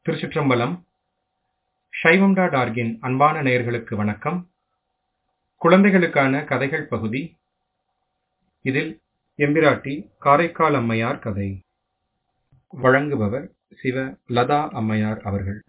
திருச்சிற்றம்பலம் சைவம் டாட் ஆர்கின் அன்பான நேயர்களுக்கு வணக்கம் குழந்தைகளுக்கான கதைகள் பகுதி இதில் எம்பிராட்டி காரைக்கால் அம்மையார் கதை வழங்குபவர் சிவ லதா அம்மையார் அவர்கள்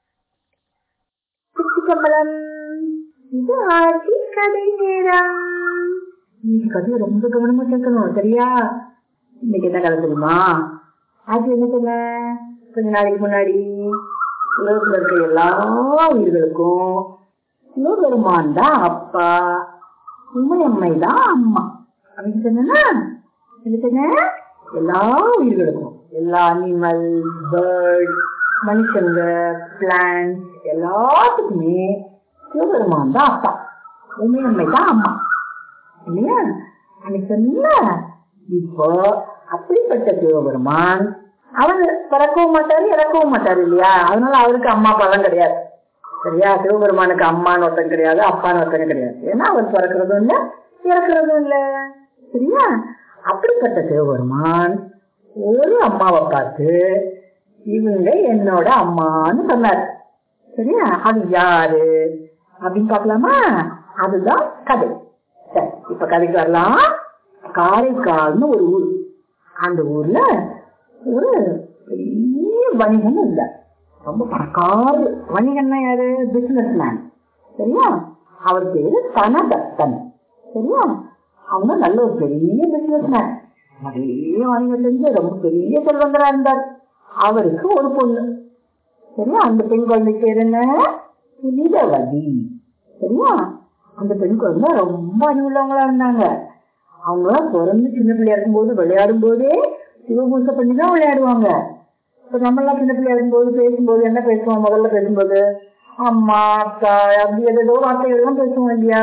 குச்சிக்கம்பலம் இது ஆட்சி கதை நேரம் இந்த கதையை ரொம்ப கவனமா கேட்கணும் சரியா இன்னைக்கு என்ன கதை தெரியுமா ஆட்சி என்ன சொன்ன கொஞ்ச நாளைக்கு முன்னாடி உலகத்துல இருக்க எல்லா உயிர்களுக்கும் சிவபெருமான் தான் அப்பா உமையம்மை தான் அம்மா அப்படின்னு சொன்னா என்ன சொன்ன எல்லா உயிர்களுக்கும் எல்லா அனிமல் பேர்ட் மனுஷங்க பிளான்ஸ் எல்லாத்துக்குமே சிவபெருமான் தான் அப்பா உமையம்மை தான் அம்மா இல்லையா அன்னைக்கு சொன்ன இப்போ அப்படிப்பட்ட சிவபெருமான் அவர் பிறக்கவும் மாட்டாரு இறக்கவும் மாட்டாரு இல்லையா அதனால அவருக்கு அம்மா அப்பாலாம் கிடையாது சரியா சிவபெருமானுக்கு அம்மான்னு ஒருத்தன் கிடையாது அப்பான்னு ஒருத்தன் கிடையாது ஏன்னா அவர் பிறக்கிறதும் இல்ல இறக்குறதும் இல்ல சரியா அப்படிப்பட்ட சிவபெருமான் ஒரு அம்மாவை பார்த்து இவங்க என்னோட அம்மான்னு சொன்னார் சரியா அது யாரு அப்படின்னு பார்க்கலாமா அதுதான் கதை சரி இப்ப கதைக்கு வரலாம் காரைக்கால்னு ஒரு ஊர் அந்த ஊர்ல ஒரு பெரிய வணிகன் இல்ல ரொம்ப பணக்கார வணிகன்னா யாரு பிசினஸ் மேன் சரியா அவர் பேரு தனதத்தன் சரியா அவங்க நல்ல ஒரு பெரிய பிசினஸ் மேன் நிறைய வணிகம் செஞ்சு ரொம்ப பெரிய செல்வந்தரா இருந்தார் அவருக்கு ஒரு பொண்ணு சரியா அந்த பெண் குழந்தை பேர் என்ன புனிதவதி சரியா அந்த பெண் குழந்தை ரொம்ப அறிவுள்ளவங்களா இருந்தாங்க அவங்க பிறந்து சின்ன பிள்ளையா இருக்கும்போது விளையாடும் போதே சிவபூசை பண்ணி தான் விளையாடுவாங்க இப்ப நம்மளாம் சின்ன பிள்ளையா இருக்கும்போது பேசும்போது என்ன பேசுவோம் முதல்ல பேசும்போது அம்மா அக்கா அப்படி ஏதோ வார்த்தைகள் எல்லாம் பேசுவோம் இல்லையா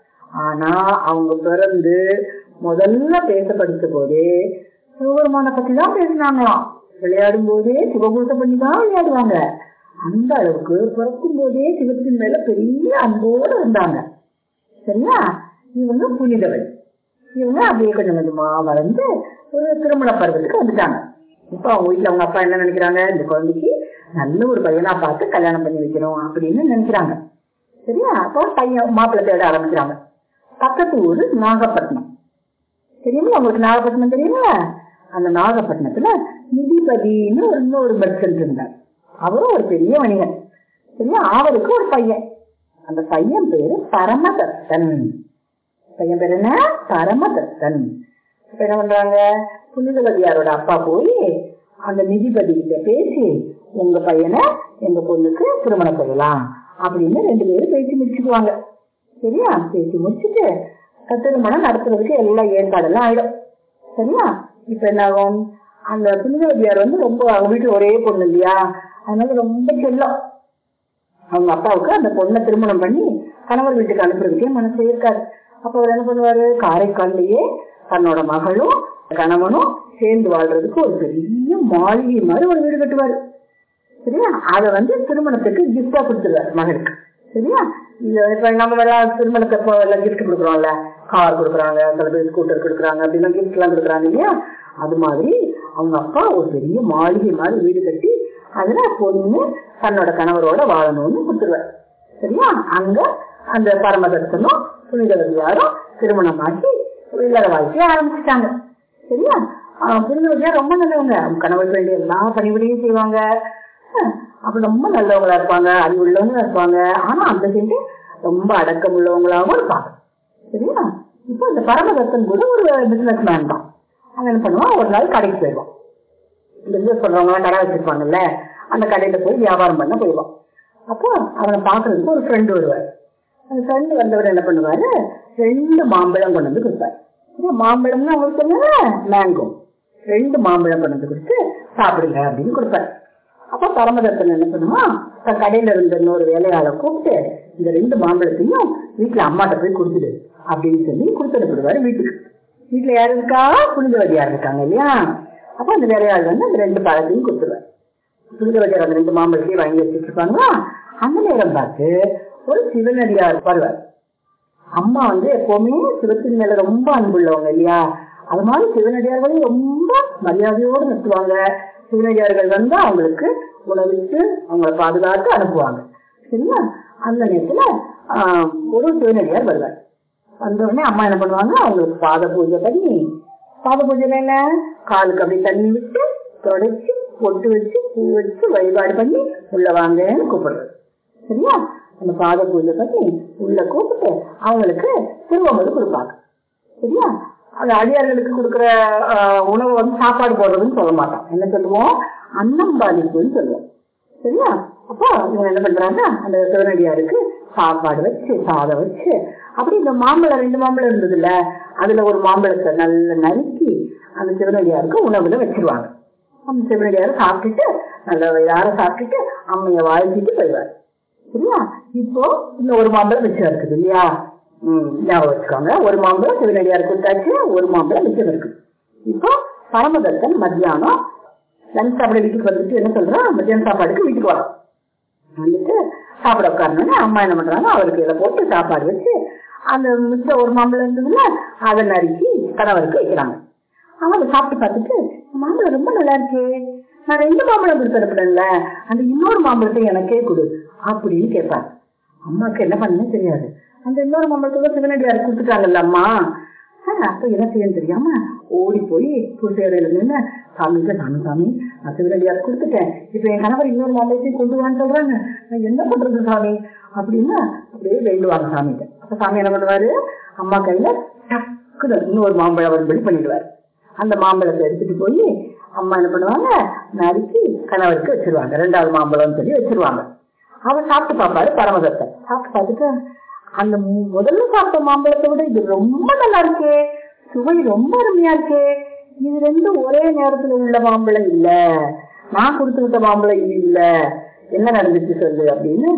ஆனா அவங்க பிறந்து முதல்ல பேச படிச்ச போதே சிவபெருமான பத்தி தான் பேசினாங்களாம் விளையாடும் போதே சிவபூசை பண்ணி தான் விளையாடுவாங்க அந்த அளவுக்கு பிறக்கும் போதே சிவத்தின் மேல பெரிய அன்போடு இருந்தாங்க சரியா இவங்க புனிதவள் இவங்க அப்படியே கொஞ்சம் கொஞ்சமா வளர்ந்து ஒரு திருமண பருவத்துக்கு வந்துட்டாங்க இப்ப அவங்க வீட்டுல அவங்க அப்பா என்ன நினைக்கிறாங்க இந்த குழந்தைக்கு நல்ல ஒரு பையனா பார்த்து கல்யாணம் பண்ணி வைக்கணும் அப்படின்னு நினைக்கிறாங்க சரியா அப்போ பையன் மாப்பிள்ளை தேட ஆரம்பிக்கிறாங்க பக்கத்து ஊரு நாகப்பட்டினம் தெரியுமா உங்களுக்கு நாகப்பட்டினம் தெரியுமா அந்த நாகப்பட்டினத்துல நிதிபதினு ஒரு இன்னொரு பர்சன்ட் இருந்தார் அவரும் ஒரு பெரிய வணிகன் சரியா அவருக்கு ஒரு பையன் அந்த பையன் பேரு பரமதத்தன் பையன் பேர் என்ன பரமதத்தன் இப்ப என்ன பண்றாங்க புனிதவதியாரோட அப்பா போய் அந்த நிதிபதி கிட்ட பேசி உங்க பையனை எங்க பொண்ணுக்கு திருமணம் செய்யலாம் அப்படின்னு ரெண்டு பேரும் பேசி முடிச்சுக்குவாங்க சரியா பேசி முடிச்சுட்டு திருமணம் நடத்துறதுக்கு எல்லா ஏற்பாடெல்லாம் ஆயிடும் சரியா இப்ப என்ன ஆகும் அந்த புனிதவதியார் வந்து ரொம்ப அவங்க வீட்டுல ஒரே பொண்ணு இல்லையா அதனால ரொம்ப செல்லம் அவங்க அப்பாவுக்கு அந்த பொண்ணை திருமணம் பண்ணி கணவர் வீட்டுக்கு அனுப்புறதுக்கே மனசே இருக்காது அப்ப அவர் என்ன பண்ணுவாரு காரைக்கால்லையே தன்னோட மகளும் கணவனும் சேர்ந்து வாழ்றதுக்கு ஒரு பெரிய மாளிகை மாதிரி ஒரு வீடு கட்டுவாரு சரியா அதை வந்து திருமணத்துக்கு கிஃப்டா கொடுத்துருவாரு மகனுக்கு சரியா இது இப்ப நம்ம எல்லாம் திருமணத்தை எல்லாம் கிஃப்ட் கொடுக்குறோம்ல கார் கொடுக்குறாங்க சில பேர் ஸ்கூட்டர் கொடுக்குறாங்க அப்படின்னா கிஃப்ட் எல்லாம் கொடுக்குறாங்க இல்லையா அது மாதிரி அவங்க அப்பா ஒரு பெரிய மாளிகை மாதிரி வீடு கட்டி அதுல பொண்ணு தன்னோட கணவரோட வாழணும்னு கொடுத்துருவாரு சரியா அங்க அந்த பரமதத்தனும் புனிதவதியாரும் திருமணம் ஆக்கி இல்லற வாழ்க்கைய ஆரம்பிச்சுட்டாங்க சரியா புனிதவதியார் ரொம்ப நல்லவங்க கணவர் வேண்டிய எல்லா பணிவிடையும் செய்வாங்க அப்ப ரொம்ப நல்லவங்களா இருப்பாங்க அறிவுள்ளவங்களா இருப்பாங்க ஆனா அந்த சேர்ந்து ரொம்ப அடக்கம் உள்ளவங்களாவும் இருப்பாங்க சரியா இப்போ இந்த பரமதத்தன் கூட ஒரு பிசினஸ் மேன் தான் அவன் என்ன பண்ணுவான் ஒரு நாள் கடைக்கு போயிடுவான் பிசினஸ் பண்றவங்க கடை வச்சிருப்பாங்கல்ல அந்த கடையில போய் வியாபாரம் பண்ண போயிடுவான் அப்போ அவனை பாக்குறதுக்கு ஒரு ஃப்ரெண்டு வருவார் அந்த ஃப்ரெண்டு வந்தவர் என்ன பண்ணுவாரு ரெண்டு மாம்பழம் கொண்டு வந்து கொடுப்பாரு மாம்பழம்னு அவங்களுக்கு சொன்ன மேங்கோ ரெண்டு மாம்பழம் கொண்டு வந்து கொடுத்து சாப்பிடுங்க அப்படின்னு கொடுப்பாரு அப்ப பரமதத்தன் என்ன பண்ணுவான் கடையில இருந்த இன்னொரு வேலையாள கூப்பிட்டு இந்த ரெண்டு மாம்பழத்தையும் வீட்டுல அம்மாட்ட போய் கொடுத்துடு அப்படின்னு சொல்லி கொடுத்துடுவாரு வீட்டுக்கு வீட்டுல யாரு இருக்கா புனிதவதியார் இருக்காங்க இல்லையா அப்ப அந்த வேலையாள் வந்து அந்த ரெண்டு பழத்தையும் கொடுத்துருவாரு புனிதவதியார் அந்த ரெண்டு மாம்பழத்தையும் வாங்கி வச்சுட்டு இருப்பாங்களா அந்த நேரம் பார்த்து ஒரு சிவனடியார் வருவார் அம்மா வந்து எப்பவுமே சிவத்தின் மேல ரொம்ப அன்புள்ளவங்க இல்லையா அது மாதிரி சிவனடியார்களையும் ரொம்ப மரியாதையோடு நடத்துவாங்க சிவனடியார்கள் வந்து அவங்களுக்கு உணவிட்டு அவங்கள பாதுகாத்து அனுப்புவாங்க சரியா அந்த நேரத்துல ஆஹ், ஒரு சிவனடியார் வருவார் வந்த உடனே அம்மா என்ன பண்ணுவாங்க அவங்களுக்கு பாத பூஜை பண்ணி பாத பூஜைல என்ன காலுக்கு அப்படியே தண்ணி விட்டு தொடச்சி பொட்டு வச்சு பூ வச்சு வழிபாடு பண்ணி உள்ள வாங்கன்னு கூப்பிடுறது சரியா அந்த பாத பூஜை பண்ணி உள்ள கூப்பிட்டு அவங்களுக்கு திருவம்பது கொடுப்பாங்க சரியா அது அடியார்களுக்கு கொடுக்குற ஆஹ், உணவு வந்து சாப்பாடு போடுறதுன்னு சொல்ல மாட்டோம் என்ன சொல்லுவோம் அன்னம் பாதிப்புன்னு சொல்லுவோம் சரியா அப்போ இவங்க என்ன பண்றாங்க அந்த சிவனடியாருக்கு சாப்பாடு வச்சு சாதம் வச்சு அப்படி இந்த மாம்பழம் ரெண்டு மாம்பழம் இருந்ததுல அதுல ஒரு மாம்பழத்தை நல்லா நறுக்கி அந்த சிவனடியாருக்கு உணவுல வச்சிருவாங்க அந்த சிவனடியார் சாப்பிட்டுட்டு நல்லா யார சாப்பிட்டுட்டு அம்மைய வாழ்த்திட்டு போயிடுவார் சரியா இப்போ இன்னும் ஒரு மாம்பழம் மிச்சம் இருக்குது இல்லையா ம் ஞாபகம் வச்சுக்கோங்க ஒரு மாம்பழம் சிவனடியார் கொடுத்தாச்சு ஒரு மாம்பழம் மிச்சம் இருக்கு இப்போ பரமதத்தன் மத்தியானம் லஞ்ச் சாப்பிட வீட்டுக்கு வந்துட்டு என்ன சொல்றான் மத்தியானம் சாப்பாடுக்கு வீட்டுக்கு வரோம் வந்துட்டு சாப்பிட உட்காரணுன்னு அம்மா என்ன பண்றாங்க அவருக்கு இதை போட்டு சாப்பாடு வச்சு அந்த மிச்சம் ஒரு மாம்பழம் இருந்ததுல அதை நறுக்கி கணவருக்கு வைக்கிறாங்க அவன் அதை சாப்பிட்டு பார்த்துட்டு மாம்பழம் ரொம்ப நல்லா இருக்கே நான் ரெண்டு மாம்பழம் கொடுத்துருப்பேன்ல அந்த இன்னொரு மாம்பழத்தை எனக்கே கொடு அப்படின்னு கேட்பாங்க அம்மாக்கு என்ன பண்ணனே தெரியாது அந்த இன்னொரு மாம்பழத்தை சிவனடியார் கொடுத்துட்டாங்கல்ல அம்மா ஆஹ், அப்ப என்ன செய்யணும் தெரியாம ஓடி போய் பூசையறையில நின்று சாமிக்கு சாமி சாமி நான் சிவனடியார் கொடுத்துட்டேன் இப்ப என் கணவர் இன்னொரு மாம்பழத்தையும் கொண்டு வான்னு சொல்றாங்க நான் என்ன பண்றது சாமி அப்படின்னு அப்படியே வேண்டுவாங்க சாமிகிட்ட அப்ப சாமி என்ன பண்ணுவாரு அம்மா கையில டக்குனு இன்னொரு மாம்பழம் வரும்படி பண்ணிடுவாரு அந்த மாம்பழத்தை எடுத்துட்டு போய் அம்மா என்ன பண்ணுவாங்க நறுக்கி கணவருக்கு வச்சிருவாங்க ரெண்டாவது மாம்பழம்னு சொல்லி வச்சிருவாங்க அவர் சாப்பிட்டு பார்ப்பாரு பரமதத்தை சாப்பிட்டு பார்த்துட்டு அந்த மு- முதல்ல சாப்பிட்ட மாம்பழத்தை விட இது ரொம்ப நல்லா இருக்கே சுவை ரொம்ப அருமையா இருக்கே இது ரெண்டும் ஒரே நேரத்துல உள்ள மாம்பழம் இல்ல நான் கொடுத்து விட்ட மாம்பழம் இது இல்ல என்ன நடந்துச்சு சொல்லு அப்படின்னு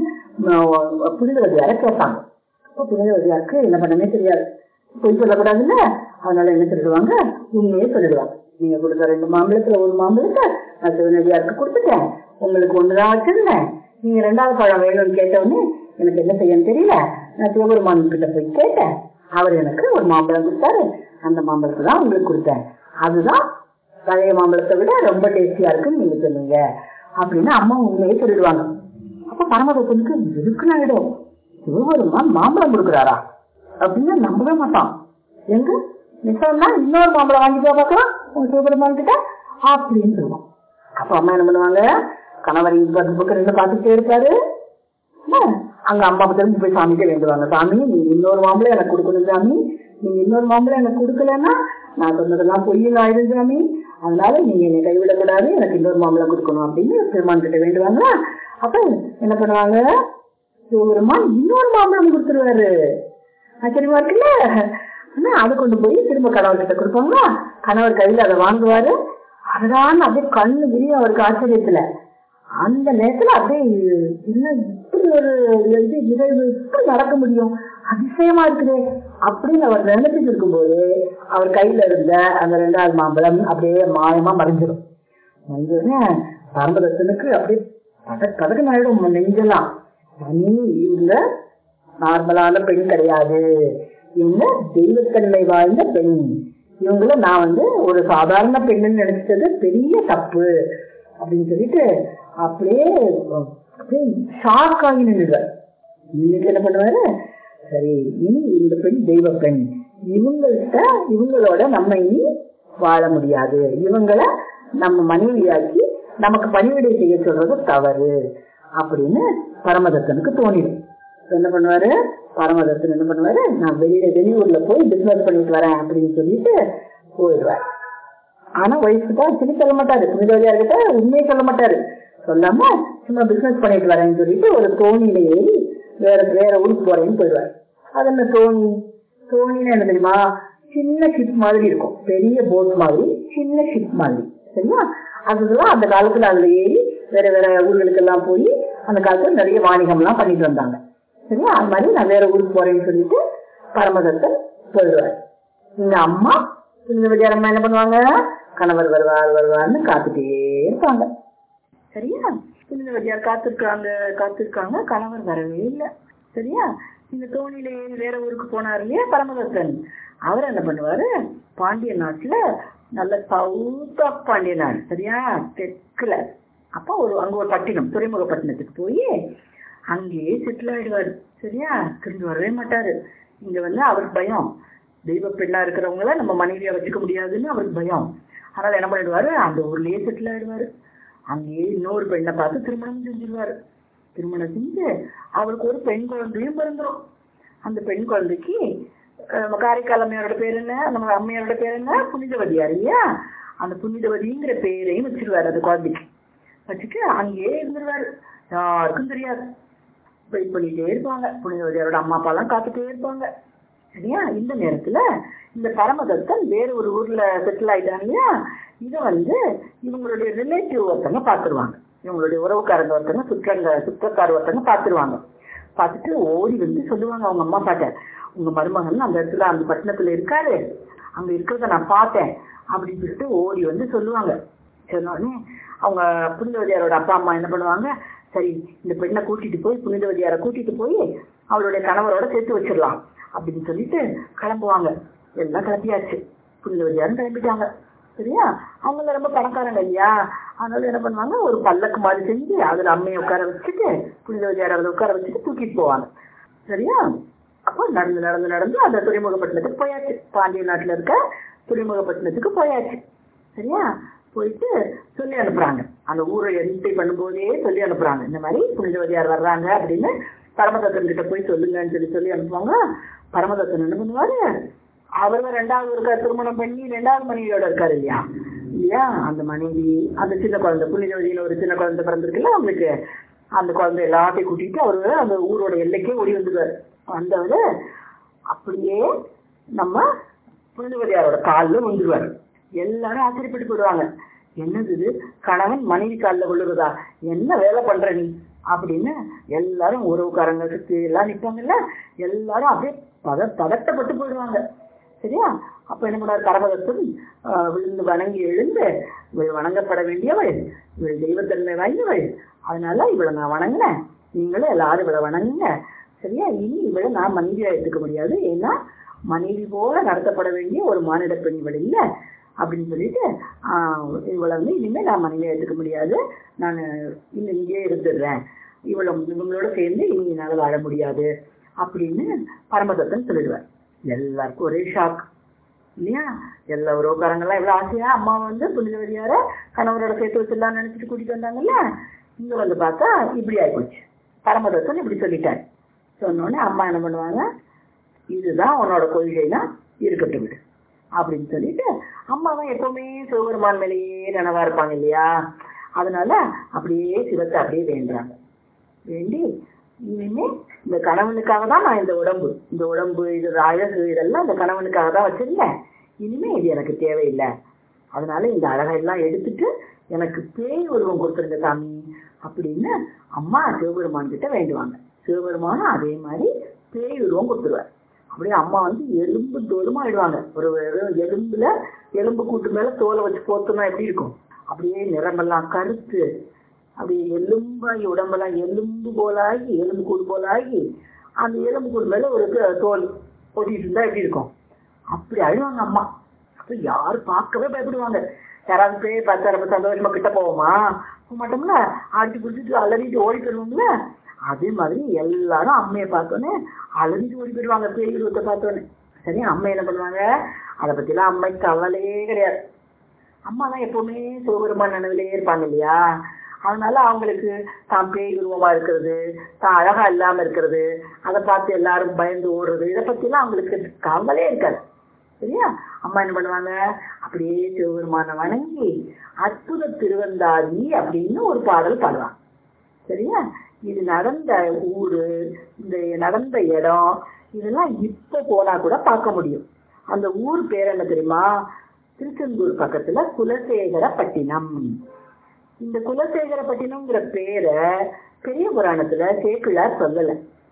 ம- புனிதவதியார கேட்பாங்க அப்ப புனிதவதியாருக்கு என்ன பண்ணனே தெரியாது பொய் சொல்லக்கூடாதுல்ல அதனால என்ன சொல்லிடுவாங்க உண்மையே சொல்லிடுவாங்க நீங்க கொடுத்த ரெண்டு மாம்பழத்துல ஒரு மாம்பழத்தை நான் சிவனடியாருக்கு கொடுத்துட்டேன் உங்களுக்கு ஒண்ணுதான் வச்சிருந்தேன் நீங்க ரெண்டாவது பழம் வேணும்னு கேட்ட உடனே எனக்கு என்ன செய்யன்னு தெரியல நான் சிவபெருமான் கிட்ட போய் கேட்டேன் அவர் எனக்கு ஒரு மாம்பழம் கொடுத்தாரு அந்த மாம்பழத்தை தான் உங்களுக்கு கொடுத்தேன் அதுதான் பழைய மாம்பழத்தை விட ரொம்ப டேஸ்டியா இருக்குன்னு நீங்க சொன்னீங்க அப்படின்னு அம்மா உண்மையே சொல்லிடுவாங்க அப்ப பரமதத்தனுக்கு இருக்குன்னு ஆயிடும் சிவபெருமான் மாம்பழம் கொடுக்குறாரா அப்படின்னு நம்பவே மாட்டான் எங்க நிச்சயம்னா இன்னொரு மாம்பழம் வாங்கிட்டு வா பார்க்கலாம் உங்க சிவபெருமான் கிட்ட அப்படின்னு சொல்லுவான் அப்ப அம்மா என்ன பண்ணுவாங்க கணவர் இங்க பக்கம் பக்கம் ரெண்டு பார்த்துட்டே இருப்பாரு என்ன? அங்க அம்மா திரும்பி போய் சாமிக்கு வேண்டுவாங்க சாமி நீங்க இன்னொரு மாம்பழம் எனக்கு கொடுக்கணும் சாமி நீங்க இன்னொரு மாம்பழம் எனக்கு கொடுக்கலன்னா நான் சொன்னதெல்லாம் பொய்யும் ஆயிடும் சாமி அதனால நீங்க என்னை கைவிடக்கூடாது எனக்கு இன்னொரு மாம்பழம் கொடுக்கணும் அப்படின்னு பெருமான் கிட்ட வேண்டுவாங்களா அப்ப என்ன பண்ணுவாங்க சிவபெருமான் இன்னொரு மாம்பழம் கொடுத்துருவாரு ஆச்சரியமா இருக்குல்ல ஆனா அதை கொண்டு போய் திரும்ப கணவர் கிட்ட கொடுப்பாங்களா கணவர் கையில அதை வாங்குவாரு அதுதான் அப்படியே கண்ணு விரியும் அவருக்கு ஆச்சரியத்துல அந்த நேரத்துல அப்படியே என்ன இப்படி ஒரு இது நிகழ்வு இப்படி நடக்க முடியும் அதிசயமா இருக்குதே அப்படின்னு அவர் நினைச்சிட்டு இருக்கும்போது அவர் கையில இருந்த அந்த ரெண்டாவது மாம்பழம் அப்படியே மாயமா மறைஞ்சிடும் மறைஞ்சோடனே பரமதத்தனுக்கு அப்படியே பத பதக்கம் ஆயிடும் நெஞ்செல்லாம் தனி இவங்க நார்மலான பெண் கிடையாது இவங்க தெய்வத்தன்மை வாழ்ந்த பெண் இவங்கள நான் வந்து ஒரு சாதாரண பெண்ணுன்னு நினைச்சது பெரிய தப்பு அப்படின்னு சொல்லிட்டு அப்படியே அப்படியே ஷாக் ஆகி நின்றுடுவார் நின்றுட்டு என்ன பண்ணுவாரு சரி இனி இந்த பெண் தெய்வ பெண் இவங்கள்ட்ட இவங்களோட நம்ம இனி வாழ முடியாது இவங்கள நம்ம மனைவியாக்கி நமக்கு பணிவிடை செய்ய சொல்றது தவறு அப்படின்னு பரமதத்தனுக்கு தோணிடும் இப்ப என்ன பண்ணுவாரு பரமதத்தன் என்ன பண்ணுவாரு நான் வெளியில வெளியூர்ல போய் பிசினஸ் பண்ணிட்டு வரேன் அப்படின்னு சொல்லிட்டு போயிடுவார் ஆனா வயசுக்கு தான் சொல்லி சொல்ல மாட்டாரு புனிதவதியா இருக்கிட்ட உண்மையை சொல்ல மாட்டாரு சொல்லாம சும்மா பிசினஸ் பண்ணிட்டு வரேன்னு சொல்லிட்டு ஒரு தோணியில ஏறி வேற வேற ஊருக்கு போறேன்னு போயிடுவாரு அது என்ன தோணி தோணின்னு என்ன தெரியுமா சின்ன ஷிப் மாதிரி இருக்கும் பெரிய போட் மாதிரி சின்ன ஷிப் மாதிரி சரியா அதுதான் அந்த காலத்துல அதுல ஏறி வேற வேற ஊர்களுக்கு எல்லாம் போய் அந்த காலத்துல நிறைய வாணிகம் எல்லாம் பண்ணிட்டு வந்தாங்க சரியா அது மாதிரி நான் வேற ஊருக்கு போறேன்னு சொல்லிட்டு பரமதத்தன் போயிடுவாரு எங்க அம்மா இந்த விஜயரம்மா என்ன பண்ணுவாங்க கணவர் வருவார் வருவார்னு காத்துட்டே இருப்பாங்க சரியா இந்த விஜயார் காத்திருக்காங்க காத்திருக்காங்க கணவர் வரவே இல்லை சரியா இந்த தோணியில ஏறி வேற ஊருக்கு போனார் இல்லையா பரமதத்தன் அவர் என்ன பண்ணுவாரு பாண்டிய நாட்டுல நல்ல சவுத் ஆஃப் பாண்டிய நாடு சரியா தெற்குல அப்போ ஒரு அங்க ஒரு பட்டினம் துறைமுகப்பட்டினத்துக்கு போய் அங்கேயே செட்டில் ஆயிடுவாரு சரியா திரும்பி வரவே மாட்டாரு இங்க வந்து அவருக்கு பயம் தெய்வ பெண்ணா இருக்கிறவங்கள நம்ம மனைவியா வச்சுக்க முடியாதுன்னு அவருக்கு பயம் அதனால என்ன பண்ணிடுவாரு அந்த ஊர்லயே செட்டில் ஆயிடுவாரு அங்கேயே இன்னொரு பெண்ணை பார்த்து திருமணம் செஞ்சிருவாரு திருமணம் செஞ்சு அவருக்கு ஒரு பெண் குழந்தையும் பிறந்துரும் அந்த பெண் குழந்தைக்கு அஹ், காரைக்கால் அம்மையாரோட பேர் என்ன நம்ம அம்மையாரோட பேர் என்ன புனிதவதியா இல்லையா அந்த புனிதவதிங்கிற பேரையும் வச்சிருவாரு அந்த குழந்தைக்கு வச்சுட்டு அங்கேயே இருந்துருவாரு யாருக்கும் தெரியாது வெயிட் பண்ணிட்டே இருப்பாங்க புனிதவதியாரோட அம்மா அப்பா எல்லாம் காத்துட்டே இருப்பாங்க சரியா இந்த நேரத்துல இந்த பரமதத்தன் வேற ஒரு ஊர்ல செட்டில் ஆயிட்டாங்க இல்லையா இதை வந்து இவங்களுடைய ரிலேட்டிவ் ஒருத்தங்க பாத்துருவாங்க இவங்களுடைய உறவுக்காரங்க ஒருத்தங்க சுற்றங்க சுற்றக்கார ஒருத்தங்க பாத்துருவாங்க பார்த்துட்டு ஓடி வந்து சொல்லுவாங்க அவங்க அம்மா அப்பாட்ட உங்க மருமகன் அந்த இடத்துல அந்த பட்டணத்துல இருக்காரு அங்க இருக்கிறத நான் பார்த்தேன் அப்படின்னு சொல்லிட்டு ஓடி வந்து சொல்லுவாங்க சொன்ன உடனே அவங்க புனிதவதியாரோட அப்பா அம்மா என்ன பண்ணுவாங்க சரி இந்த பெண்ணை கூட்டிட்டு போய் புனிதவதியாரை கூட்டிட்டு போய் அவளுடைய கணவரோட சேர்த்து வச்சிடலாம் அப்படின்னு சொல்லிட்டு கிளம்புவாங்க எல்லாம் கிளம்பியாச்சு புனிதவதியாரும் கிளம்பிட்டாங்க சரியா அவங்க ரொம்ப பணக்காரங்க இல்லையா அதனால என்ன பண்ணுவாங்க ஒரு பல்லக்கு மாதிரி செஞ்சு அதுல அம்மையை உட்கார வச்சுட்டு புனிதவதியார் அதில் உட்கார வச்சுட்டு தூக்கிட்டு போவாங்க சரியா அப்போ நடந்து நடந்து நடந்து அந்த துறைமுகப்பட்டினத்துக்கு போயாச்சு பாண்டிய நாட்டுல இருக்க துறைமுகப்பட்டினத்துக்கு போயாச்சு சரியா போயிட்டு சொல்லி அனுப்புறாங்க அந்த ஊரை என்ட்ரி பண்ணும்போதே சொல்லி அனுப்புறாங்க இந்த மாதிரி புனிதவதியார் வர்றாங்க அப்படின்னு பரமதத்தன் கிட்ட போய் சொல்லுங்கன்னு சொல்லி சொல்லி அனுப்புவாங்க பரமதத்தன் என்ன பண்ணுவாரு அவர் ரெண்டாவது இருக்க திருமணம் பண்ணி ரெண்டாவது மனைவியோட இருக்காரு இல்லையா இல்லையா அந்த மனைவி அந்த சின்ன குழந்தை புனிதவதியில ஒரு சின்ன குழந்தை பிறந்திருக்குல்ல அவங்களுக்கு அந்த குழந்தை எல்லாத்தையும் கூட்டிட்டு அவரு அந்த ஊரோட எல்லைக்கே ஓடி வந்துருவாரு வந்தவரு அப்படியே நம்ம புனிதவதியாரோட காலில் விழுந்துருவாரு எல்லாரும் ஆச்சரியப்பட்டு போயிடுவாங்க என்னது இது கணவன் மனைவி காலில் விழுறதா என்ன வேலை பண்ற நீ அப்படின்னு எல்லாரும் உறவுக்காரங்க சுத்தி எல்லாம் நிற்பாங்கல்ல எல்லாரும் அப்படியே பத பதட்டப்பட்டு போயிடுவாங்க சரியா அப்ப என்ன பண்ணார் கரபதத்தன் விழுந்து வணங்கி எழுந்து இவள் வணங்கப்பட வேண்டியவள் இவள் தெய்வத்தன்மை வாய்ந்தவள் அதனால இவளை நான் வணங்கினேன் நீங்களும் எல்லாரும் இவளை வணங்குங்க சரியா இனி இவளை நான் மனைவியா எடுத்துக்க முடியாது ஏன்னா மனைவி போல நடத்தப்பட வேண்டிய ஒரு மானிட பெண் இவள் இல்லை அப்படின்னு சொல்லிட்டு ஆஹ் இவளை வந்து இனிமே நான் மனைவியா எடுத்துக்க முடியாது நான் இன்னும் இங்கேயே இருந்துடுறேன் இவளை இவங்களோட சேர்ந்து இனி என்னால் வாழ முடியாது அப்படின்னு பரமதத்தன் சொல்லிடுவார் எல்லாருக்கும் ஒரே ஷாக் இல்லையா எல்லா உறவுக்காரங்கெல்லாம் எவ்வளவு ஆசையா அம்மா வந்து புனிதவதியார கணவரோட சேர்த்து வச்சிடலாம்னு நினைச்சிட்டு கூட்டிட்டு வந்தாங்கல்ல இங்க வந்து பார்த்தா இப்படி ஆயிப்போச்சு பரமதத்தன் இப்படி சொல்லிட்டாரு சொன்னோடனே அம்மா என்ன பண்ணுவாங்க இதுதான் உன்னோட கொள்கைனா இருக்கட்டும் விடு அப்படின்னு சொல்லிட்டு அம்மாவும் எப்பவுமே சிவபெருமான் மேலேயே நினைவா இருப்பாங்க இல்லையா அதனால அப்படியே சிவத்தை அப்படியே வேண்டுறாங்க வேண்டி இனிமே இந்த கணவனுக்காக தான் நான் இந்த உடம்பு இந்த உடம்பு இது அழகு இதெல்லாம் இந்த கணவனுக்காக தான் வச்சிருந்தேன் இனிமே இது எனக்கு தேவையில்லை அதனால இந்த அழகெல்லாம் எடுத்துட்டு எனக்கு பேய் உருவம் கொடுத்துருங்க சாமி அப்படின்னு அம்மா சிவபெருமான் கிட்ட வேண்டுவாங்க சிவபெருமானும் அதே மாதிரி பேய் உருவம் கொடுத்துருவார் அப்படியே அம்மா வந்து எலும்பு தோலுமா ஆயிடுவாங்க ஒரு வெறும் எலும்புல எலும்பு கூட்டு மேல தோலை வச்சு போத்தோம்னா எப்படி இருக்கும் அப்படியே நிறமெல்லாம் கருத்து அப்படியே எலும்பாகி உடம்பெல்லாம் எலும்பு போலாகி எலும்பு கூடு போலாகி அந்த எலும்பு கூடு மேல ஒரு தோல் ஒட்டிட்டு இருந்தா எப்படி இருக்கும் அப்படி அழுவாங்க அம்மா அப்ப யாரும் பார்க்கவே பயப்படுவாங்க யாராவது பேய் பார்த்தா ரொம்ப சந்தோஷமா கிட்ட போவோமா போக மாட்டோம்ல அடிச்சு பிடிச்சிட்டு அலறிட்டு ஓடி போயிடுவோம்ல அதே மாதிரி எல்லாரும் அம்மையை பார்த்தோன்னே அலறிட்டு ஓடி போயிடுவாங்க பேய் உருவத்தை பார்த்தோன்னே சரி அம்மா என்ன பண்ணுவாங்க அதை பத்திலாம் அம்மைக்கு கவலையே கிடையாது அம்மா தான் எப்பவுமே சிவபெருமான் நினைவிலேயே இருப்பாங்க இல்லையா அதனால அவங்களுக்கு தான் பேய் உருவமா இருக்கிறது தான் அழகா இல்லாம இருக்கிறது அதை பார்த்து எல்லாரும் பயந்து ஓடுறது இதை பத்திலாம் அவங்களுக்கு கவலையே இருக்காது சரியா அம்மா என்ன பண்ணுவாங்க அப்படியே சிவபெருமான வணங்கி அற்புத திருவந்தாதி அப்படின்னு ஒரு பாடல் பாடுவாங்க சரியா இது நடந்த ஊரு இந்த நடந்த இடம் இதெல்லாம் இப்ப போனா கூட பார்க்க முடியும் அந்த ஊர் பேர் என்ன தெரியுமா திருச்செந்தூர் பக்கத்துல குலசேகரப்பட்டினம் இந்த குலசேகரப்பட்டினம்ங்கிற பேரை பெரிய புராணத்துல சேக்கிழார் சொல்லல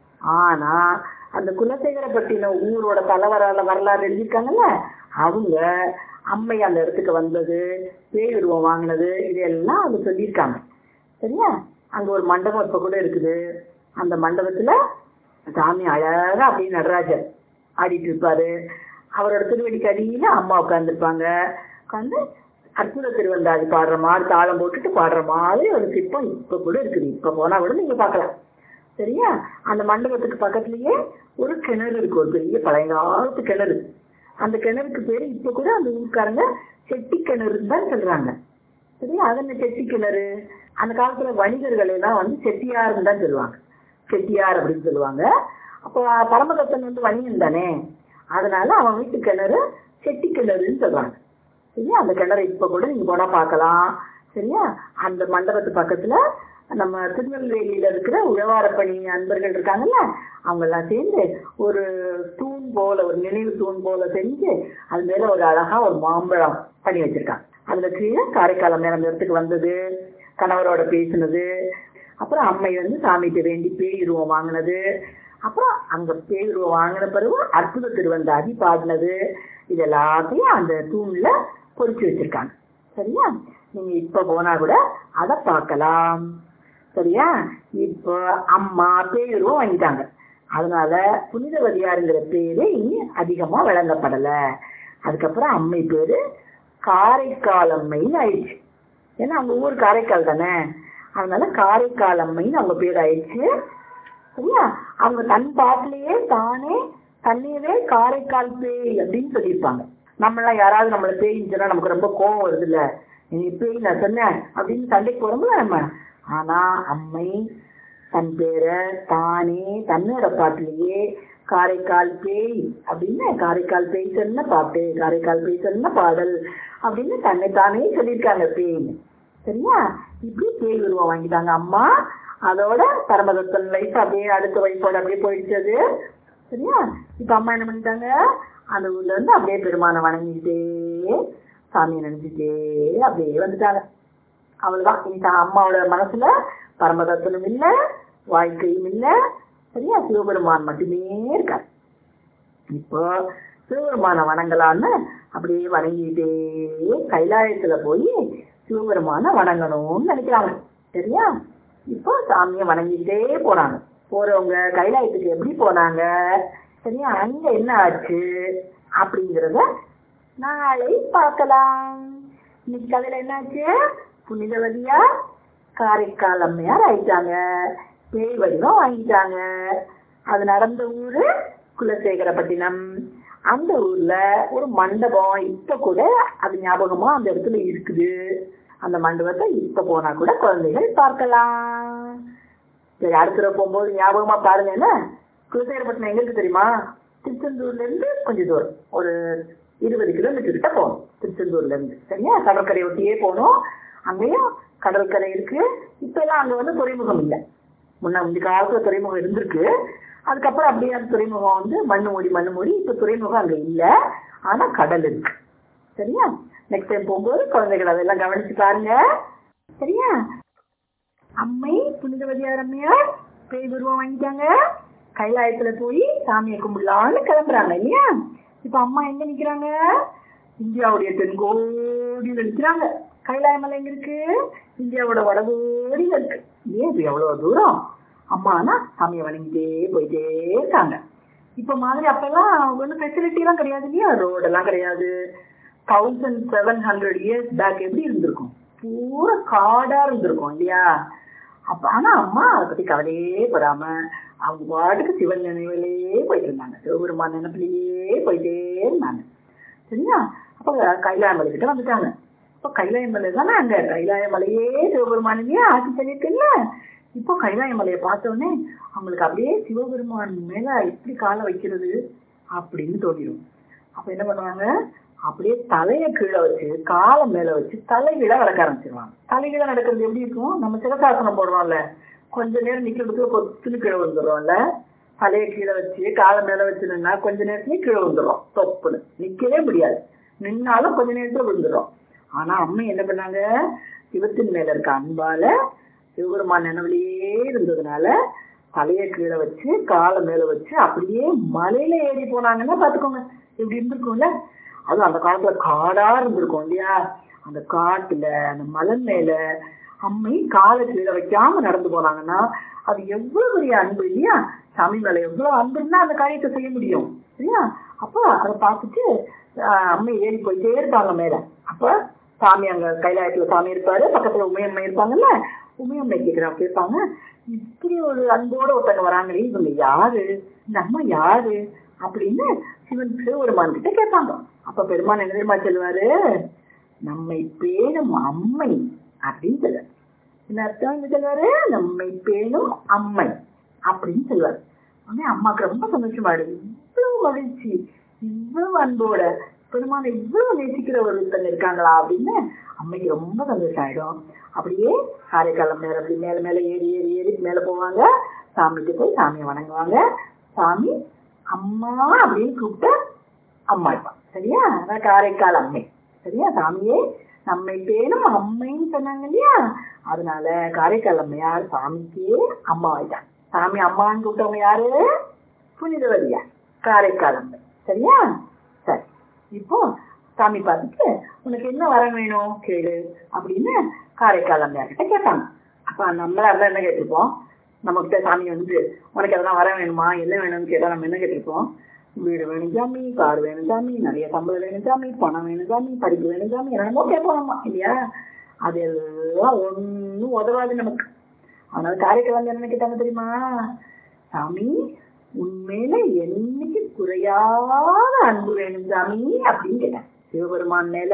ஆனா அந்த குலசேகரப்பட்டினம் ஊரோட தலைவரால வரலாறு எழுதியிருக்காங்கல்ல அவங்க அம்மை அந்த இடத்துக்கு வந்தது பேய் உருவம் வாங்கினது இதெல்லாம் அவங்க சொல்லியிருக்காங்க சரியா அங்க ஒரு மண்டபம் இப்ப கூட இருக்குது அந்த மண்டபத்துல சாமி அழகா அப்படியே நடராஜர் ஆடிட்டு இருப்பாரு அவரோட திருவடிக்கு அடியில அம்மா உட்காந்துருப்பாங்க உட்காந்து அற்புத திருவந்தாதி பாடுற மாதிரி தாளம் போட்டுட்டு பாடுற மாதிரி ஒரு சிற்பம் இப்ப கூட இருக்குது இப்ப போனா கூட நீங்க பார்க்கலாம் சரியா அந்த மண்டபத்துக்கு பக்கத்துலயே ஒரு கிணறு இருக்கு ஒரு பெரிய பழையங்காலத்து கிணறு அந்த கிணறுக்கு பேரு இப்ப கூட அந்த ஊருக்காரங்க செட்டி கிணறுன்னு தான் சொல்றாங்க சரியா அது என்ன செட்டி கிணறு அந்த காலத்துல வணிகர்கள் எல்லாம் வந்து செட்டியார்னு தான் சொல்லுவாங்க செட்டியார் அப்படின்னு சொல்லுவாங்க அப்போ பரமதத்தன் வந்து வணிகன் தானே அதனால அவன் வீட்டு கிணறு செட்டி கிணறுன்னு சொல்றாங்க சரியா அந்த கிணறு இப்ப கூட நீங்க போனா பார்க்கலாம் சரியா அந்த மண்டபத்து பக்கத்துல நம்ம திருநெல்வேலியில இருக்கிற உழவாரப்பணி அன்பர்கள் இருக்காங்கல்ல அவங்க எல்லாம் சேர்ந்து ஒரு தூண் போல ஒரு நினைவு தூண் போல செஞ்சு அது மேல ஒரு அழகா ஒரு மாம்பழம் பண்ணி வச்சிருக்காங்க அதுல கீழே காரைக்காலம் மேல அந்த இடத்துக்கு வந்தது கணவரோட பேசினது அப்புறம் அம்மை வந்து சாமிகிட்ட வேண்டி பேயுருவம் வாங்கினது அப்புறம் அங்க பேயுருவம் வாங்கின பிறகு அற்புத திருவந்தாதி பாடினது இது எல்லாத்தையும் அந்த தூண்ல பொறிச்சு வச்சிருக்காங்க சரியா நீங்க இப்ப போனா கூட அத பார்க்கலாம் சரியா இப்போ அம்மா பேருவும் வாங்கிட்டாங்க அதனால புனிதவதியாருங்கிற பேரு இனி அதிகமா வழங்கப்படல அதுக்கப்புறம் அம்மை பேரு காரைக்கால் அம்மைன்னு ஆயிடுச்சு ஏன்னா அவங்க ஊர் காரைக்கால் தானே அதனால காரைக்கால் அம்மைன்னு அவங்க பேர் ஆயிடுச்சு சரியா அவங்க தன் பாட்டிலேயே தானே தன்னையவே காரைக்கால் பேய் அப்படின்னு சொல்லியிருப்பாங்க நம்மளாம் யாராவது நம்மள பேயின்னு சொன்னா நமக்கு ரொம்ப கோவம் வருது இல்ல நீ பேய் நான் சொன்னேன் அப்படின்னு சண்டைக்கு போறோம்ல நம்ம ஆனா அம்மை தன் பேரை தானே தன்னோட பாட்டிலேயே காரைக்கால் பேய் அப்படின்னு காரைக்கால் பேய் சொன்ன பாட்டு காரைக்கால் பேய் சொன்ன பாடல் அப்படின்னு தன்னை தானே சொல்லியிருக்காங்க பேய்னு சரியா இப்படி பேய் உருவம் வாங்கிட்டாங்க அம்மா அதோட பரமதத்தன் லைஃப் அப்படியே அடுத்த வயசோட அப்படியே போயிடுச்சது சரியா இப்ப அம்மா என்ன பண்ணிட்டாங்க அந்த ஊர்ல இருந்து அப்படியே பெருமானை வணங்கிட்டே சாமியை நினைச்சிட்டே அப்படியே வந்துட்டாங்க அவ்வளவுதான் இனி தான் அம்மாவோட மனசுல பரமதத்தனும் இல்ல வாழ்க்கையும் இல்ல சரியா சிவபெருமான் மட்டுமே இருக்கார் இப்போ சிவபெருமான வணங்கலான்னு அப்படியே வணங்கிட்டே கைலாயத்துல போய் சிவபெருமான வணங்கணும்னு நினைக்கிறாங்க சரியா இப்போ சாமியை வணங்கிட்டே போறாங்க போறவங்க கைலாயத்துக்கு எப்படி போனாங்க சரியா அங்க என்ன ஆச்சு அப்படிங்கறத நாளை பார்க்கலாம் இன்னைக்கு கதையில என்னாச்சு புனிதவதியா காரைக்கால் அம்மையார் ஆயிட்டாங்க பேய் வடிவம் வாங்கிட்டாங்க அது நடந்த ஊரு குலசேகரப்பட்டினம் அந்த ஊர்ல ஒரு மண்டபம் இப்ப கூட அது ஞாபகமா அந்த இடத்துல இருக்குது அந்த மண்டபத்தை இப்ப போனா கூட குழந்தைகள் பார்க்கலாம் சரி அடுத்த தடவை போகும்போது ஞாபகமா பாருங்க என்ன குலசேகரப்பட்டினம் எங்க இருக்கு தெரியுமா திருச்செந்தூர்ல இருந்து கொஞ்சம் தூரம் ஒரு இருபது கிலோமீட்டர் கிட்ட போகணும் திருச்செந்தூர்ல இருந்து சரியா கடற்கரை ஒட்டியே போகணும் அங்கேயும் கடற்கரை இருக்கு இப்ப எல்லாம் அங்க வந்து துறைமுகம் இல்லை முன்ன முந்தைய காலத்துல துறைமுகம் இருந்திருக்கு அதுக்கப்புறம் அப்படியே அந்த துறைமுகம் வந்து மண்ணு மூடி மண்ணு மூடி இப்ப துறைமுகம் அங்க இல்ல ஆனா கடல் இருக்கு சரியா நெக்ஸ்ட் டைம் போகும்போது குழந்தைகள் அதெல்லாம் கவனிச்சு பாருங்க சரியா அம்மை புனிதவதியார் அம்மையார் பேய் உருவம் வாங்கிட்டாங்க கைலாயத்துல போய் சாமியை கும்பிடலான்னு கிளம்புறாங்க இல்லையா இப்ப அம்மா எங்க நிக்கிறாங்க இந்தியாவுடைய தென்கோடியில நிக்கிறாங்க கைலாய மலை எங்க இருக்கு இந்தியாவோட வடகோடியில இருக்கு ஏன் இப்ப எவ்வளவு தூரம் அம்மானா சாமியை வணங்கிட்டே போயிட்டே இருக்காங்க இப்ப மாதிரி அப்பெல்லாம் ஒன்றும் ஃபெசிலிட்டி எல்லாம் கிடையாது இல்லையா ரோடு எல்லாம் கிடையாது thousand seven hundred years back எப்படி இருந்திருக்கும் பூரா காடா இருந்திருக்கும் இல்லையா அப்ப ஆனா அம்மா அதை பத்தி கவலையே படாம அவங்க பாட்டுக்கு சிவன் நினைவிலேயே போயிட்டு இருந்தாங்க சிவபெருமான் நினைப்பிலேயே போயிட்டே இருந்தாங்க சரியா அப்ப கைலாய மலை கிட்ட வந்துட்டாங்க இப்போ கைலாய மலை தானே அங்க கைலாய மலையே சிவபெருமானையே ஆட்சி பண்ணிருக்குல்ல இப்போ கைலாய மலையை பார்த்த உடனே அவங்களுக்கு அப்படியே சிவபெருமான் மேல எப்படி காலை வைக்கிறது அப்படின்னு தோணிடும் அப்ப என்ன பண்ணுவாங்க அப்படியே தலைய கீழே வச்சு காலை மேல வச்சு தலைகீழ நடக்க ஆரம்பிச்சிருவாங்க தலைகீழ நடக்கிறது எப்படி இருக்கும் நம்ம சிவசாசனம் போடுறோம்ல கொஞ்ச நேரம் நிக்கிறதுக்கு கொத்துன்னு கீழே வந்துடுறோம்ல தலைய கீழே வச்சு காலை மேல வச்சு நின்னா கொஞ்ச நேரத்துலயே கீழே வந்துடும் தொப்புன்னு நிக்கவே முடியாது நின்னாலும் கொஞ்ச நேரத்துல விழுந்துடும் ஆனா அம்மா என்ன பண்ணாங்க சிவத்தின் மேல இருக்க அன்பால சிவபெருமான் நினைவிலேயே இருந்ததுனால தலைய கீழே வச்சு காலை மேல வச்சு அப்படியே மலையில ஏறி போனாங்கன்னா பாத்துக்கோங்க இப்படி இருந்திருக்கும்ல அதுவும் அந்த காலத்துல காடா இருந்திருக்கும் இல்லையா அந்த காட்டுல அந்த மலை மேல அம்மை காலை கீழே வைக்காம நடந்து போனாங்கன்னா அது எவ்வளவு பெரிய அன்பு இல்லையா சாமி மேல எவ்வளவு அன்பு இருந்தா அந்த காரியத்தை செய்ய முடியும் சரியா அப்ப அதை பார்த்துட்டு அம்மை ஏறி போயிட்டே இருக்காங்க மேல அப்ப சாமி அங்க கைலாயத்துல சாமி இருப்பாரு பக்கத்துல உமையம்மை இருப்பாங்கல்ல உமையம்மை கேட்கிறாங்க கேட்பாங்க இப்படி ஒரு அன்போட ஒருத்தங்க வராங்களே இவங்க யாரு இந்த அம்மா யாரு அப்படின்னு சிவன் சிவபெருமான் கிட்ட கேட்பாங்க அப்ப பெருமான் என்ன தெரியுமா சொல்லுவாரு நம்மை பேணும் அம்மை அப்படின்னு சொல்லுவாரு என்ன அர்த்தம் என்ன சொல்லுவாரு நம்மை பேணும் அம்மை அப்படின்னு சொல்லுவாரு உடனே அம்மாக்கு ரொம்ப சந்தோஷமாயிடுது இவ்வளவு மகிழ்ச்சி இவ்வளவு அன்போட பெருமானை இவ்வளவு நேசிக்கிற ஒருத்தங்க இருக்காங்களா அப்படின்னு அம்மைக்கு ரொம்ப சந்தோஷம் ஆயிடும் அப்படியே காரைக்காலம் நேரம் அப்படி மேல மேல ஏறி ஏறி ஏறி மேல போவாங்க சாமிக்கு போய் சாமியை வணங்குவாங்க சாமி அம்மா அப்படின்னு கூப்பிட்டு அம்மா இருப்பான் சரியா அதான் காரைக்கால் அம்மை சரியா சாமியே நம்மை பேரும் அம்மைன்னு சொன்னாங்க இல்லையா அதனால காரைக்கால் அம்மையார் சாமிக்கு அம்மா ஆயிட்டாங்க சாமி அம்மான்னு கூப்பிட்டவங்க யாரு புனிதவதியா காரைக்கால் அம்மை சரியா சரி இப்போ சாமி பார்த்துட்டு உனக்கு என்ன வரம் வேணும் கேளு அப்படின்னு காரைக்கால் அம்மையார் கிட்ட கேட்டாங்க அப்ப நம்மளா இருந்தா என்ன கேட்டிருப்போம் நம்ம கிட்ட சாமி வந்து உனக்கு எதனா வர வேணுமா என்ன வேணும்னு கேட்டா நம்ம என்ன கேட்டிருப்போம் வீடு வேணும் சாமி கார் வேணும் சாமி நிறைய சம்பளம் வேணும் சாமி பணம் வேணும் சாமி படிப்பு வேணும் சாமி என்னமோ கேட்போம் நம்ம இல்லையா அது எல்லாம் ஒன்றும் உதவாது நமக்கு அதனால காரைக்கால் என்ன கேட்டாங்க தெரியுமா சாமி உண்மையில என்னைக்கு குறையாத அன்பு வேணும் சாமி அப்படின்னு கேட்டேன் சிவபெருமான் மேல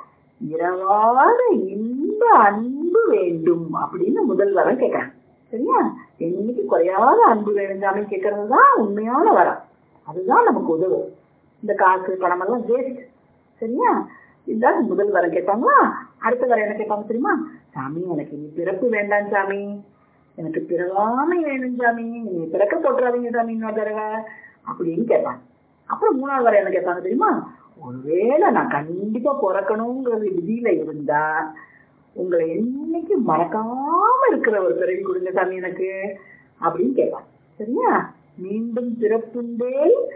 இரவாத இன்ப அன்பு வேண்டும் அப்படின்னு முதல் வரம் கேட்கறேன் சரியா என்னைக்கு குறையாத அன்பு வேணும் சாமி கேட்கறது தான் உண்மையான வரம் அதுதான் நமக்கு உதவும் இந்த காசு பணம் எல்லாம் வேஸ்ட் சரியா இதுதான் முதல் வரம் கேட்பாங்களா அடுத்த வரம் என்ன கேட்பாங்க தெரியுமா சாமி எனக்கு இனி பிறப்பு வேண்டாம் சாமி எனக்கு பிறவாமை வேணும் சாமி நீங்க பிறக்க போட்டுறாதீங்க சாமி இன்னொரு தடவை அப்படின்னு கேட்பாங்க அப்புறம் மூணாவது வரை என்ன கேட்பாங்க தெரியுமா ஒருவேளை நான் கண்டிப்பா பிறக்கணுங்கிறது விதியில இருந்தா உங்களை என்னைக்கு மறக்காம இருக்கிற ஒரு பிறவி கொடுங்க சாமி எனக்கு அப்படின்னு கேட்பாங்க சரியா மீண்டும் பிறப்புண்டே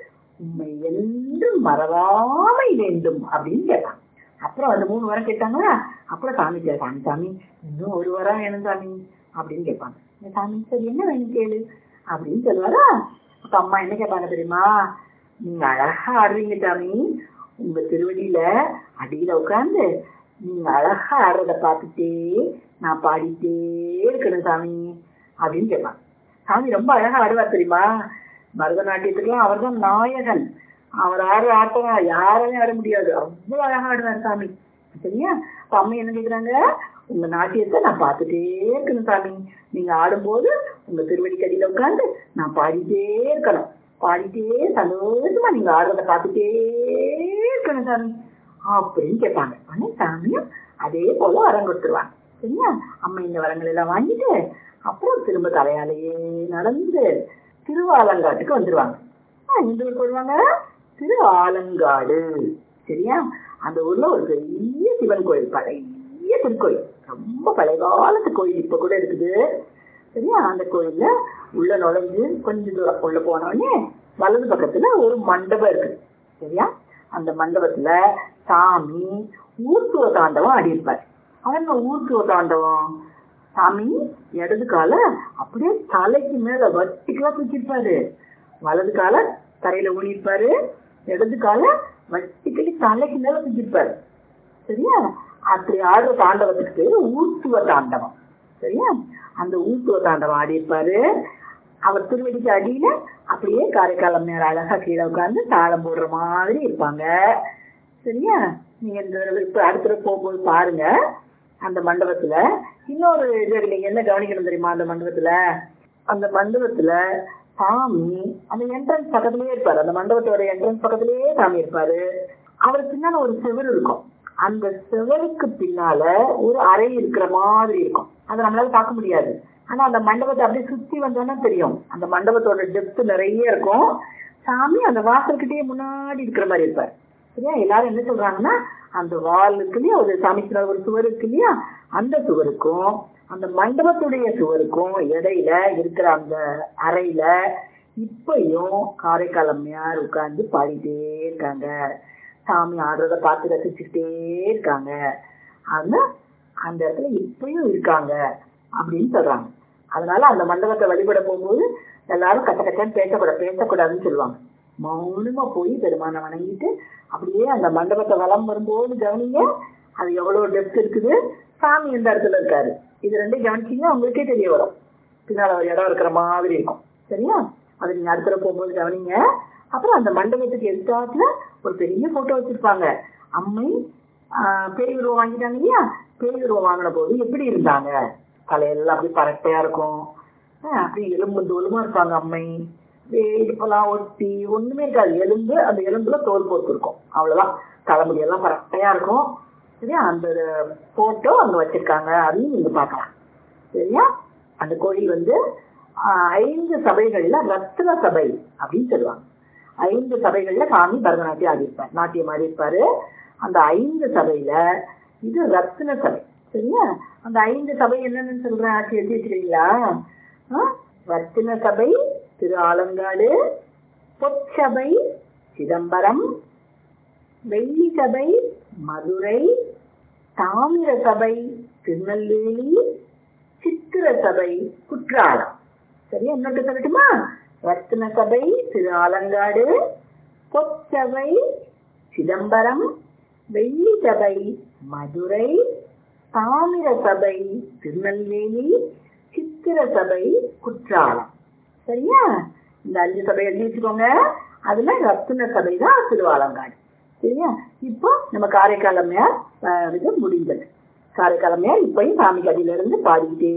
உண்மை என்றும் மறவாமை வேண்டும் அப்படின்னு கேட்பாங்க அப்புறம் அந்த மூணு வாரம் கேட்டாங்களா அப்புறம் சாமி கேட்டாங்க சாமி இன்னும் ஒரு வாரம் வேணும் சாமி அப்படின்னு கேட்பாங்க சாமி சரி என்ன வேணும் கேளு அப்படின்னு சொல்லுவாரா அப்ப அம்மா என்ன கேட்பாங்க தெரியுமா நீங்க அழகா ஆடுறீங்க சாமி உங்க திருவடியில அடியில உட்காந்து நீங்க அழகா ஆடுறத பார்த்துட்டே நான் பாடிட்டே இருக்கணும் சாமி அப்படின்னு கேட்பாங்க சாமி ரொம்ப அழகா ஆடுவார் தெரியுமா பரதநாட்டியத்துக்குலாம் அவர் தான் நாயகன் அவர் ஆடுற ஆட்டம் யாராலையும் ஆட முடியாது அவ்வளவு அழகா ஆடுவார் சாமி சரியா அப்ப அம்மா என்ன கேக்குறாங்க உங்க நாட்டியத்தை நான் பார்த்துட்டே இருக்கணும் சாமி நீங்க ஆடும்போது உங்க திருவடி கடியில உட்காந்து நான் பாடிட்டே இருக்கணும் பாடிட்டே சந்தோஷமா நீங்க ஆடுறத பார்த்துட்டே இருக்கணும் சாமி அப்படின்னு கேட்பாங்க ஆனா சாமியும் அதே போல வரம் கொடுத்துருவாங்க சரியா அம்மா இந்த வரங்கள் எல்லாம் வாங்கிட்டு அப்புறம் திரும்ப தலையாலேயே நடந்து திருவாலங்காட்டுக்கு வந்துருவாங்க எந்த ஊருக்கு வருவாங்க திரு ஆலங்காடு சரியா அந்த ஊர்ல ஒரு பெரிய சிவன் கோயில் பழைய திருக்கோயில் ரொம்ப பழைய காலத்து கோயில் இப்ப கூட இருக்குது சரியா அந்த கோயில்ல உள்ள நுழைஞ்சு கொஞ்ச தூரம் உள்ள போனோடனே வலது பக்கத்துல ஒரு மண்டபம் இருக்கு சரியா அந்த மண்டபத்துல சாமி ஊர்த்துவ தாண்டவம் ஆடியிருப்பார் அவங்க ஊர்த்துவ தாண்டவம் சாமி இடது கால அப்படியே தலைக்கு மேல வட்டிக்கலா தூக்கிருப்பாரு வலது கால தரையில ஊனிருப்பாரு இடது கால வட்டிக்கலி தலைக்கு மேல தூக்கிருப்பாரு சரியா அப்படி ஆடுற தாண்டவத்துக்கு ஊர்த்துவ தாண்டவம் சரியா அந்த ஊர்த்துவ தாண்டவம் ஆடி இருப்பாரு அவர் திருவடிக்கு அடியில அப்படியே காரைக்காலம் நேரம் அழகா கீழே உட்காந்து தாளம் போடுற மாதிரி இருப்பாங்க சரியா நீங்க இந்த தடவை இப்ப அடுத்த தடவை போகும்போது பாருங்க அந்த மண்டபத்துல இன்னொரு இது நீங்க என்ன கவனிக்கணும் தெரியுமா அந்த மண்டபத்துல அந்த மண்டபத்துல சாமி அந்த என்ட்ரன்ஸ் பக்கத்துலயே இருப்பாரு அந்த மண்டபத்தோட என்ட்ரன்ஸ் பக்கத்துலயே சாமி இருப்பாரு அவருக்கு பின்னால ஒரு செவர் இருக்கும் அந்த செவருக்கு பின்னால ஒரு அறை இருக்கிற மாதிரி இருக்கும் அதை நம்மளால பார்க்க முடியாது ஆனா அந்த மண்டபத்தை அப்படியே சுத்தி வந்தோம்னா தெரியும் அந்த மண்டபத்தோட டெப்த் நிறைய இருக்கும் சாமி அந்த வாசல்கிட்டயே முன்னாடி இருக்கிற மாதிரி இருப்பார் சரியா எல்லாரும் என்ன சொல்றாங்கன்னா அந்த வால் இருக்கு இல்லையா ஒரு சாமிக்கு ஒரு சுவர் இருக்கு இல்லையா அந்த சுவருக்கும் அந்த மண்டபத்துடைய சுவருக்கும் இடையில இருக்கிற அந்த அறையில இப்பயும் காரைக்கால் அம்மையார் உட்கார்ந்து பாடிட்டே இருக்காங்க சாமி ஆடுறத பார்த்து ரசிச்சுக்கிட்டே இருக்காங்க ஆனா அந்த இடத்துல இப்பயும் இருக்காங்க அப்படின்னு சொல்றாங்க அதனால அந்த மண்டபத்தை வழிபட போகும்போது எல்லாரும் கட்ட கட்டன்னு பேசக்கூடாது பேசக்கூடாதுன்னு சொல்லுவாங்க மௌனமா போய் பெருமானை வணங்கிட்டு அப்படியே அந்த மண்டபத்தை வளம் வரும்போது கவனிங்க அது எவ்வளவு டெப்த் இருக்குது சாமி எந்த இடத்துல இருக்காரு இது ரெண்டையும் கவனிச்சீங்கன்னா உங்களுக்கே தெரிய வரும் பின்னால் ஒரு இடம் இருக்கிற மாதிரி இருக்கும் சரியா அது நீங்க அடுத்த தடவை போகும்போது கவனிங்க அப்புறம் அந்த மண்டபத்துக்கு எதிர்த்தாப்புல ஒரு பெரிய போட்டோ வச்சிருப்பாங்க அம்மை ஆஹ், பேய் உருவம் வாங்கிட்டாங்க இல்லையா பேய் உருவம் வாங்கின போது எப்படி இருந்தாங்க தலையெல்லாம் அப்படி பரட்டையா இருக்கும் ஆஹ், அப்படி எலும்பு தோலுமா இருப்பாங்க அம்மை வே- இடுப்பெல்லாம் ஒட்டி ஒண்ணுமே இருக்காது எலும்பு அந்த எலும்புல தோல் போட்டு இருக்கும் அவ்வளவுதான் தலைமுடி எல்லாம் பரட்டையா இருக்கும் சரியா அந்த போட்டோ அங்க வச்சிருக்காங்க அதையும் நீங்க பார்க்கலாம் சரியா அந்த கோயில் வந்து ஆஹ், ஐந்து சபைகள்ல ரத்ன சபை அப்படின்னு சொல்லுவாங்க ஐந்து சபைகள்ல சாமி பரதநாட்டியம் ஆடிருப்பார் நாட்டியம் ஆடிருப்பாரு அந்த ஐந்து சபையில இது ரத்ன சபை சரியா அந்த ஐந்து சபை என்னன்னு சொல்றேன் ஆட்சி எழுதி வச்சுக்கிறீங்களா ஆ? ரத்தின சபை திரு ஆலங்காடு பொற்சபை சிதம்பரம் வெள்ளி சபை மதுரை தாமிர சபை திருநெல்வேலி சித்திர சபை குற்றாலம் சரியா இன்னொன்று சொல்லட்டுமா ரத்தின சபை திரு ஆலங்காடு பொற்சபை சிதம்பரம் வெள்ளி சபை மதுரை தாமிர சபை திருநெல்வேலி சித்திர சபை குற்றாலம் சரியா இந்த அஞ்சு சபை எழுதி வச்சுக்கோங்க அதுல ரத்தின சபை தான் திருவாலங்காடு சரியா இப்போ நம்ம காரைக்கால் அம்மையார் அஹ், இது முடிந்தது காரைக்கால் அம்மையார் இப்பயும் சாமி கதையில இருந்து பாடிக்கிட்டே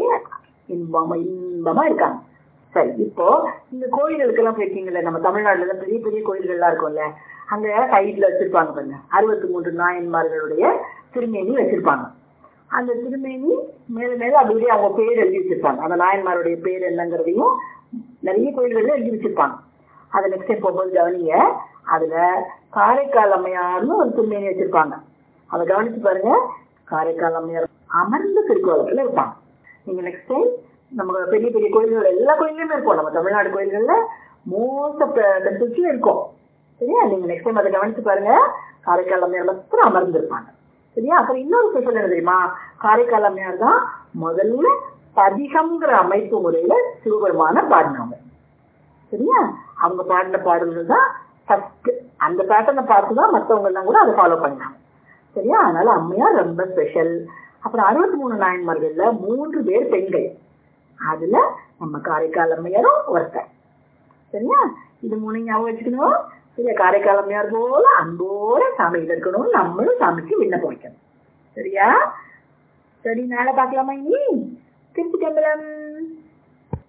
இன்பமா இன்பமா இருக்காங்க சரி இப்போ இந்த கோயில்களுக்கு எல்லாம் போயிருக்கீங்கல்ல நம்ம தமிழ்நாட்டுல எல்லாம் பெரிய பெரிய கோயில்கள்லாம் இருக்கும்ல அங்க சைட்ல வச்சிருப்பாங்க பாருங்க அறுபத்தி மூன்று நாயன்மார்களுடைய திருமேனி வச்சிருப்பாங்க அந்த திருமேனி மேல மேல அப்படியே அவங்க பேர் எழுதி வச்சிருப்பாங்க அந்த நாயன்மாருடைய பேர் என்னங்கிறதையும் நிறைய கோயில்கள்ல எழுதி வச்சிருப்பாங்க அதை நெக்ஸ்ட் டைம் போகும்போது கவனிங்க அதுல காரைக்கால் அம்மையார்னு ஒரு திருமேனி வச்சிருப்பாங்க அதை கவனிச்சு பாருங்க காரைக்கால் அம்மையார் அமர்ந்த திருக்கோலத்துல இருப்பாங்க நீங்க நெக்ஸ்ட் டைம் நம்ம பெரிய பெரிய கோயில்கள் எல்லா கோயில்லையுமே இருக்கும் நம்ம தமிழ்நாடு கோயில்கள்ல மோஸ்ட் ஆஃப் டெம்பிள்ஸ்ல இருக்கும் சரியா நீங்க நெக்ஸ்ட் டைம் அதை கவனிச்சு பாருங்க காரைக்கால் அம்மையார் மாத்திரம் அமர்ந்திருப்பாங்க சரியா அப்புறம் இன்னொரு ஸ்பெஷல் என்ன தெரியுமா காரைக்கால் அம்மையார் தான் முதல்ல பதிகம்ங்கிற அமைப்பு முறையில சிவபெருமான பாடினவங்க சரியா அவங்க பாடின பாடல்கள் தான் ஃபர்ஸ்ட் அந்த பேட்டர்னை பார்த்து தான் மற்றவங்க எல்லாம் கூட அதை ஃபாலோ பண்ணாங்க சரியா அதனால அம்மையார் ரொம்ப ஸ்பெஷல் அப்புறம் அறுபத்தி மூணு நாயன்மார்கள்ல மூன்று பேர் பெண்கள் அதுல நம்ம காரைக்கால் அம்மையாரும் ஒருத்தர் சரியா இது மூணு ஞாபகம் வச்சுக்கணும் சரியா காரைக்கால் அம்மையார் போல அன்போட சாமியில் இருக்கணும் நம்மளும் சாமிக்கு விண்ணப்பம் வைக்கணும் சரியா சரி நாளை பார்க்கலாமா இனி திருச்சி கம்பளம்